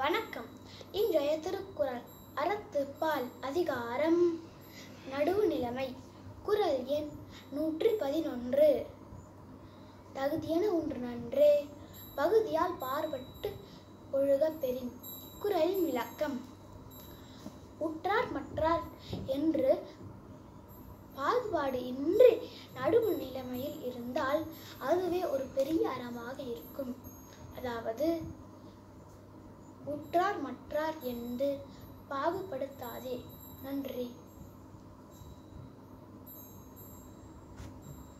வணக்கம் இன்றைய திருக்குறள் அறத்து பால் அதிகாரம் நடுவுநிலைமை குறள் எண் நூற்றி பதினொன்று தகுதியான ஒன்று நன்றே பகுதியால் பார்பட்டு ஒழுகப் பெறின் குறளின் விளக்கம் உற்றார் மற்றார் என்று பாகுபாடு இன்றி நடுவு நிலைமையில் இருந்தால் அதுவே ஒரு பெரிய அறமாக இருக்கும் அதாவது உற்றார் மற்றார் என்று பாகுபடுத்தாதே நன்றி